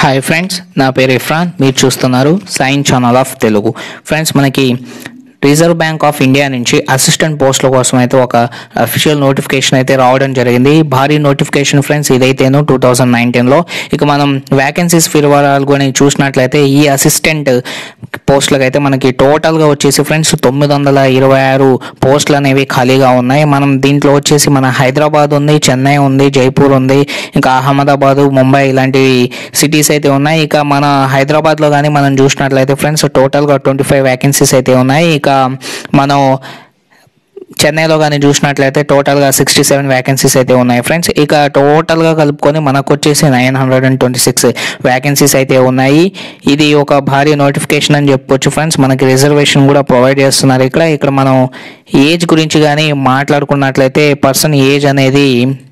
hi friends నా పేరు ఇఫ్రాన్ మీరు చూస్తున్నారు sign channel of Telugu friends మనకి రిజర్వ్ బ్యాంక్ ఆఫ్ ఇండియా నుంచి అసిస్టెంట్ పోస్టుల కోసం అయితే ఒక అఫీషియల్ నోటిఫికేషన్ అయితే రావడం జరిగింది భారీ నోటిఫికేషన్ ఫ్రెండ్స్ ఇదైతేను టూ థౌజండ్ నైన్టీన్లో ఇక మనం వ్యాకెన్సీస్ వివరాలు కూడా చూసినట్లయితే ఈ అసిస్టెంట్ పోస్టులకు అయితే మనకి టోటల్గా వచ్చేసి ఫ్రెండ్స్ తొమ్మిది వందల ఇరవై ఆరు పోస్టులు అనేవి ఖాళీగా ఉన్నాయి మనం దీంట్లో వచ్చేసి మన హైదరాబాద్ ఉంది చెన్నై ఉంది జైపూర్ ఉంది ఇంకా అహ్మదాబాద్ ముంబై ఇలాంటి సిటీస్ అయితే ఉన్నాయి ఇక మన హైదరాబాద్లో కానీ మనం చూసినట్లయితే ఫ్రెండ్స్ టోటల్గా ట్వంటీ ఫైవ్ వ్యాకెన్సీస్ అయితే ఉన్నాయి ఇక మనం చెన్నైలో కానీ చూసినట్లయితే టోటల్గా సిక్స్టీ సెవెన్ వ్యాకెన్సీస్ అయితే ఉన్నాయి ఫ్రెండ్స్ ఇక టోటల్గా కలుపుకొని మనకు వచ్చేసి nine hundred and twenty six vacancies అయితే ఉన్నాయి ఇది ఒక భారీ నోటిఫికేషన్ అని చెప్పొచ్చు ఫ్రెండ్స్ మనకి రిజర్వేషన్ కూడా ప్రొవైడ్ చేస్తున్నారు ఇక్కడ ఇక్కడ మనం ఏజ్ గురించి కానీ మాట్లాడుకున్నట్లయితే పర్సన్ ఏజ్ అనేది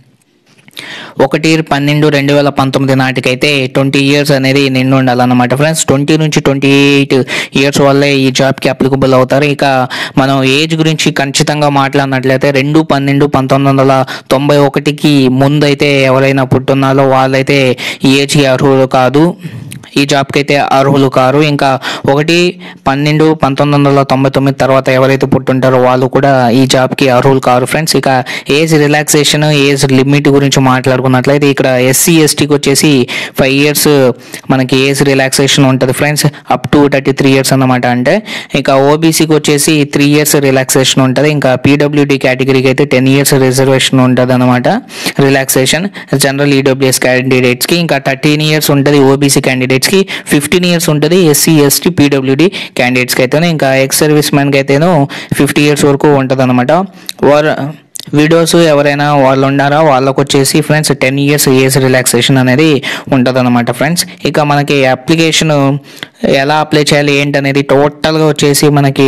ఒకటి పన్నెండు రెండు వేల పంతొమ్మిది నాటికైతే ట్వంటీ ఇయర్స్ అనేది నిండి ఉండాలన్నమాట ఫ్రెండ్స్ ట్వంటీ నుంచి ట్వంటీ ఎయిట్ ఇయర్స్ వల్లే ఈ జాబ్కి అప్లికబుల్ అవుతారు ఇక మనం ఏజ్ గురించి ఖచ్చితంగా మాట్లాడినట్లయితే రెండు పన్నెండు పంతొమ్మిది వందల తొంభై ఒకటికి ముందైతే ఎవరైనా పుట్టున్నారో వాళ్ళైతే ఈ ఏజ్కి అర్హులు కాదు ఈ జాబ్కి అయితే అర్హులు కారు ఇంకా ఒకటి పన్నెండు పంతొమ్మిది వందల తొంభై తొమ్మిది తర్వాత ఎవరైతే పుట్టుంటారో వాళ్ళు కూడా ఈ జాబ్కి అర్హులు కారు ఫ్రెండ్స్ ఇక ఏజ్ రిలాక్సేషన్ ఏజ్ లిమిట్ గురించి మాట్లాడుకున్నట్లయితే ఇక్కడ ఎస్సీ ఎస్టీకి వచ్చేసి ఫైవ్ ఇయర్స్ మనకి ఏజ్ రిలాక్సేషన్ ఉంటుంది friends up to thirty three years అన్నమాట అంటే ఇక ఓబీసీకి వచ్చేసి త్రీ ఇయర్స్ రిలాక్సేషన్ ఉంటుంది ఇంకా పీడబ్ల్యూడి కేటగిరీకి అయితే టెన్ ఇయర్స్ రిజర్వేషన్ ఉంటుంది అనమాట రిలాక్సేషన్ జనరల్ ఈడబ్ల్యూఎస్ క్యాండిడేట్స్కి ఇంకా థర్టీన్ ఇయర్స్ ఉంటుంది ఓబీసీ క్యాండిడేట్స్కి ఫిఫ్టీన్ ఇయర్స్ ఉంటుంది ఎస్సీ ఎస్టీ పీడబ్ల్యూడి క్యాండిడేట్స్కి అయితేనే ఇంకా ఎక్స్ సర్వీస్ మ్యాన్కి అయితేనో ఫిఫ్టీ ఇయర్స్ వరకు ఉంటుంది అనమాట వారు వీడియోస్ ఎవరైనా వాళ్ళు ఉన్నారా వాళ్ళకు వచ్చేసి friends ten years age relaxation అనేది ఉంటుంది అనమాట ఫ్రెండ్స్ ఇక మనకి అప్లికేషన్ ఎలా అప్లై చేయాలి ఏంటి అనేది టోటల్గా వచ్చేసి మనకి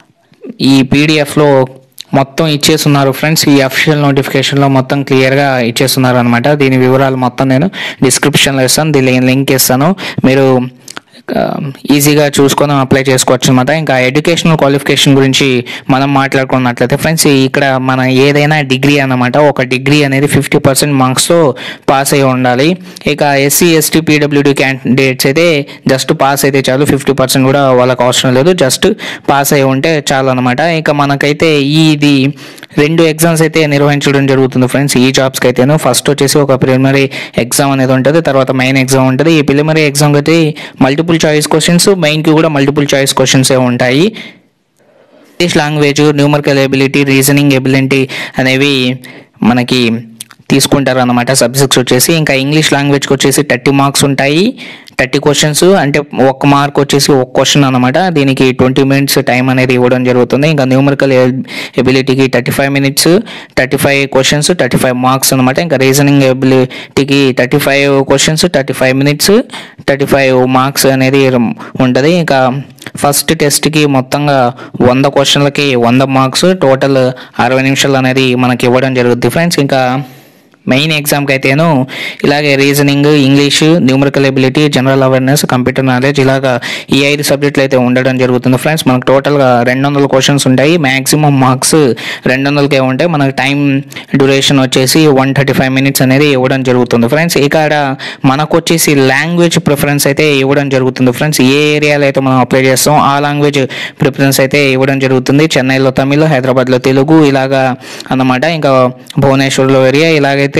ఈ పీడిఎఫ్లో మొత్తం ఇచ్చేస్తున్నారు ఫ్రెండ్స్ ఈ అఫీషియల్ నోటిఫికేషన్లో మొత్తం క్లియర్గా ఇచ్చేస్తున్నారు అనమాట దీని వివరాలు మొత్తం నేను డిస్క్రిప్షన్లో ఇస్తాను దీని లింక్ ఇస్తాను మీరు ఆ, ఈజీగా చూసుకొని అప్లై చేసుకోవచ్చు అనమాట ఇంకా ఎడ్యుకేషనల్ క్వాలిఫికేషన్ గురించి మనం మాట్లాడుకున్నట్లయితే ఫ్రెండ్స్ ఇక్కడ మన ఏదైనా డిగ్రీ అన్నమాట ఒక డిగ్రీ అనేది ఫిఫ్టీ పర్సెంట్ మార్క్స్తో పాస్ అయి ఉండాలి ఇక ఎస్సీ ఎస్టీ పీడబ్ల్యూడి క్యాండిడేట్స్ అయితే జస్ట్ పాస్ అయితే చాలు ఫిఫ్టీ పర్సెంట్ కూడా వాళ్ళకి అవసరం లేదు జస్ట్ పాస్ అయి ఉంటే చాలు అనమాట ఇక మనకైతే ఈ ఇది రెండు ఎగ్జామ్స్ అయితే నిర్వహించడం జరుగుతుంది ఫ్రెండ్స్ ఈ జాబ్స్కి అయితేను ఫస్ట్ వచ్చేసి ఒక ప్రిలిమినరీ ఎగ్జామ్ అనేది ఉంటుంది తర్వాత మెయిన్ ఎగ్జామ్ ఉంటుంది ఈ ప్రిలిమినరీ ఎగ్జామ్కి అయితే మల్టిపుల్ చాయిస్ క్వశ్చన్స్ మెయిన్కి కూడా మల్టిపుల్ చాయిస్ క్వశ్చన్స్ ఏ ఉంటాయి English language numerical ability reasoning ability అనేవి మనకి తీసుకుంటారు అనమాట సబ్జెక్ట్స్ వచ్చేసి ఇంకా ఇంగ్లీష్ లాంగ్వేజ్కి వచ్చేసి థర్టీ మార్క్స్ ఉంటాయి థర్టీ క్వశ్చన్స్ అంటే ఒక మార్క్ వచ్చేసి ఒక క్వశ్చన్ అనమాట దీనికి ట్వంటీ మినిట్స్ టైం అనేది ఇవ్వడం జరుగుతుంది ఇంకా న్యూమరికల్ ఎబిలిటీకి thirty five minutes thirty five questions thirty five marks అనమాట ఇంకా రీజనింగ్ ఎబిలిటీకి thirty five questions thirty five minutes thirty five marks అనేది ఉంటుంది ఇంకా ఫస్ట్ టెస్ట్కి మొత్తంగా వంద క్వశ్చన్లకి వంద మార్క్స్ టోటల్ అరవై నిమిషాలు అనేది మనకి ఇవ్వడం జరుగుతుంది ఫ్రెండ్స్ ఇంకా మెయిన్ ఎగ్జామ్కి అయితేను ఇలాగే reasoning English numerical ability general awareness computer knowledge ఇలాగా ఈ ఐదు సబ్జెక్టులు అయితే ఉండడం జరుగుతుంది ఫ్రెండ్స్ మనకు టోటల్గా రెండు వందల క్వశ్చన్స్ ఉంటాయి మ్యాక్సిమం మార్క్స్ రెండు వందలకే ఉంటాయి మనకు టైం డ్యూరేషన్ వచ్చేసి వన్ థర్టీ ఫైవ్ మినిట్స్ అనేది ఇవ్వడం జరుగుతుంది ఫ్రెండ్స్ ఇక్కడ మనకు వచ్చేసి లాంగ్వేజ్ ప్రిఫరెన్స్ అయితే ఇవ్వడం జరుగుతుంది ఫ్రెండ్స్ ఏ ఏరియాలో అయితే మనం అప్లై చేస్తాం ఆ లాంగ్వేజ్ ప్రిఫరెన్స్ అయితే ఇవ్వడం జరుగుతుంది చెన్నైలో తమిళ్ హైదరాబాద్లో తెలుగు ఇలాగా అన్నమాట ఇంకా భువనేశ్వర్లో ఏరియా ఇలాగైతే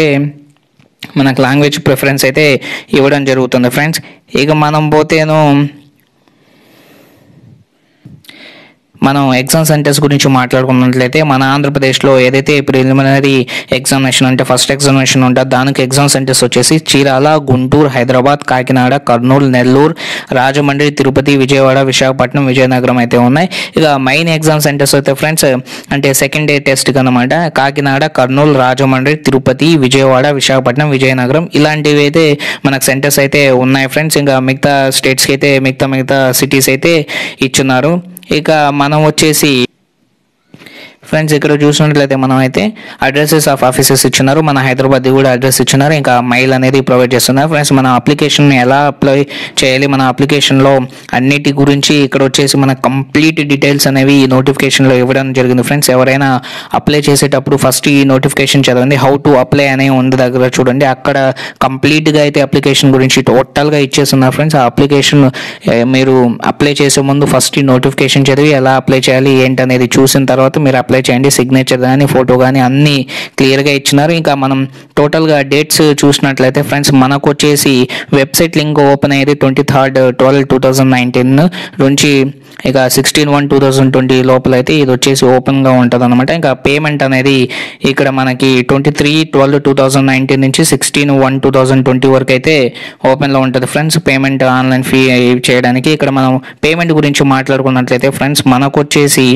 మనకు లాంగ్వేజ్ ప్రిఫరెన్స్ అయితే ఇవ్వడం జరుగుతుంది ఫ్రెండ్స్ ఇక మనం పోతేను మనం ఎగ్జామ్ సెంటర్స్ గురించి మాట్లాడుకున్నట్లయితే మన ఆంధ్రప్రదేశ్లో ఏదైతే ప్రిలిమినరీ ఎగ్జామినేషన్ అంటే ఫస్ట్ ఎగ్జామినేషన్ ఉంటుందో దానికి ఎగ్జామ్ సెంటర్స్ వచ్చేసి చీరాల గుంటూరు హైదరాబాద్ కాకినాడ కర్నూలు నెల్లూరు రాజమండ్రి తిరుపతి విజయవాడ విశాఖపట్నం విజయనగరం అయితే ఉన్నాయి ఇక మెయిన్ ఎగ్జామ్ సెంటర్స్ అయితే ఫ్రెండ్స్ అంటే సెకండ్ డే టెస్ట్కి అనమాట కాకినాడ కర్నూలు రాజమండ్రి తిరుపతి విజయవాడ విశాఖపట్నం విజయనగరం ఇలాంటివి అయితే మనకు సెంటర్స్ అయితే ఉన్నాయి ఫ్రెండ్స్ ఇంకా మిగతా స్టేట్స్కి అయితే మిగతా మిగతా సిటీస్ అయితే ఇచ్చున్నారు ఇక మనం వచ్చేసి ఫ్రెండ్స్ ఇక్కడ చూసినట్లయితే మనం అయితే అడ్రసెస్ ఆఫ్ ఆఫీసెస్ ఇచ్చినారు మన హైదరాబాద్ కూడా అడ్రస్ ఇచ్చినారు ఇంకా మెయిల్ అనేది ప్రొవైడ్ చేస్తున్నారు ఫ్రెండ్స్ మన అప్లికేషన్ ఎలా అప్లై చేయాలి మన అప్లికేషన్లో అన్నిటి గురించి ఇక్కడ వచ్చేసి మన కంప్లీట్ డీటెయిల్స్ అనేవి ఈ నోటిఫికేషన్లో ఇవ్వడం జరిగింది ఫ్రెండ్స్ ఎవరైనా అప్లై చేసేటప్పుడు ఫస్ట్ ఈ నోటిఫికేషన్ చదవండి హౌ టు అప్లై అనే ఉంది దగ్గర చూడండి అక్కడ కంప్లీట్గా అయితే అప్లికేషన్ గురించి టోటల్గా ఇచ్చేస్తున్నారు ఫ్రెండ్స్ ఆ అప్లికేషన్ మీరు అప్లై చేసే ముందు ఫస్ట్ ఈ నోటిఫికేషన్ చదివి ఎలా అప్లై చేయాలి ఏంటి అనేది చూసిన తర్వాత మీరు అప్లై చేయండి సిగ్నేచర్ కానీ ఫోటో కానీ అన్నీ క్లియర్గా ఇచ్చినారు ఇంకా మనం టోటల్గా డేట్స్ చూసినట్లయితే ఫ్రెండ్స్ మనకు వచ్చేసి వెబ్సైట్ లింక్ ఓపెన్ అయ్యేది twenty third twelve two thousand nineteen నుంచి ఇక sixteen one two thousand twenty లోపల అయితే ఇది వచ్చేసి ఓపెన్గా ఉంటుంది అనమాట ఇంకా పేమెంట్ అనేది ఇక్కడ మనకి twenty three twelve two thousand nineteen నుంచి sixteen one two thousand twenty వరకు అయితే ఓపెన్లో ఉంటుంది ఫ్రెండ్స్ పేమెంట్ ఆన్లైన్ ఫీ చేయడానికి ఇక్కడ మనం పేమెంట్ గురించి మాట్లాడుకున్నట్లయితే ఫ్రెండ్స్ మనకు వచ్చేసి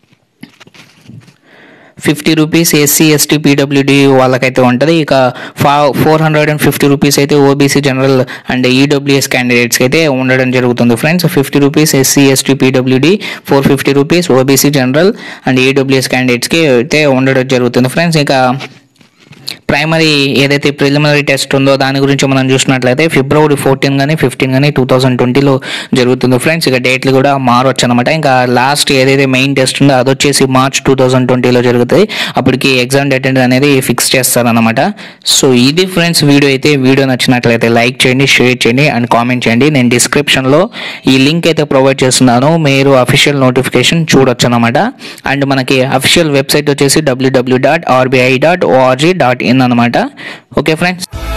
fifty rupees SC ST PWD వాళ్ళకైతే ఉంటుంది ఇక ఫా four hundred and fifty rupees అయితే ఓబీసీ జనరల్ అండ్ ఈడబ్ల్యూఎస్ క్యాండిడేట్స్కి అయితే ఉండడం జరుగుతుంది friends fifty rupees SC ST PWD four fifty rupees OBC general and EWS క్యాండిడేట్స్కి అయితే ఉండడం జరుగుతుంది ఫ్రెండ్స్ ఇక ప్రైమరీ ఏదైతే ప్రిలిమినరీ టెస్ట్ ఉందో దాని గురించి మనం చూసినట్లయితే ఫిబ్రవరి ఫోర్టీన్ కానీ ఫిఫ్టీన్ కానీ టూ థౌసండ్ ట్వంటీలో జరుగుతుంది ఫ్రెండ్స్ ఇక డేట్లు కూడా మారొచ్చు అనమాట ఇంకా లాస్ట్ ఏదైతే మెయిన్ టెస్ట్ ఉందో అది వచ్చేసి మార్చ్ టూ థౌసండ్ ట్వంటీలో జరుగుతుంది అప్పటికి ఎగ్జామ్ డేట్ అనేది ఫిక్స్ చేస్తారనమాట సో ఇది ఫ్రెండ్స్ వీడియో అయితే వీడియో నచ్చినట్లయితే లైక్ చేయండి షేర్ చేయండి అండ్ కామెంట్ చేయండి నేను డిస్క్రిప్షన్లో ఈ లింక్ అయితే ప్రొవైడ్ చేస్తున్నాను మీరు అఫీషియల్ నోటిఫికేషన్ చూడొచ్చు అనమాట అండ్ మనకి అఫీషియల్ వెబ్సైట్ వచ్చేసి WWW dot RBI dot org dot in అనమాట ఓకే ఫ్రెండ్స్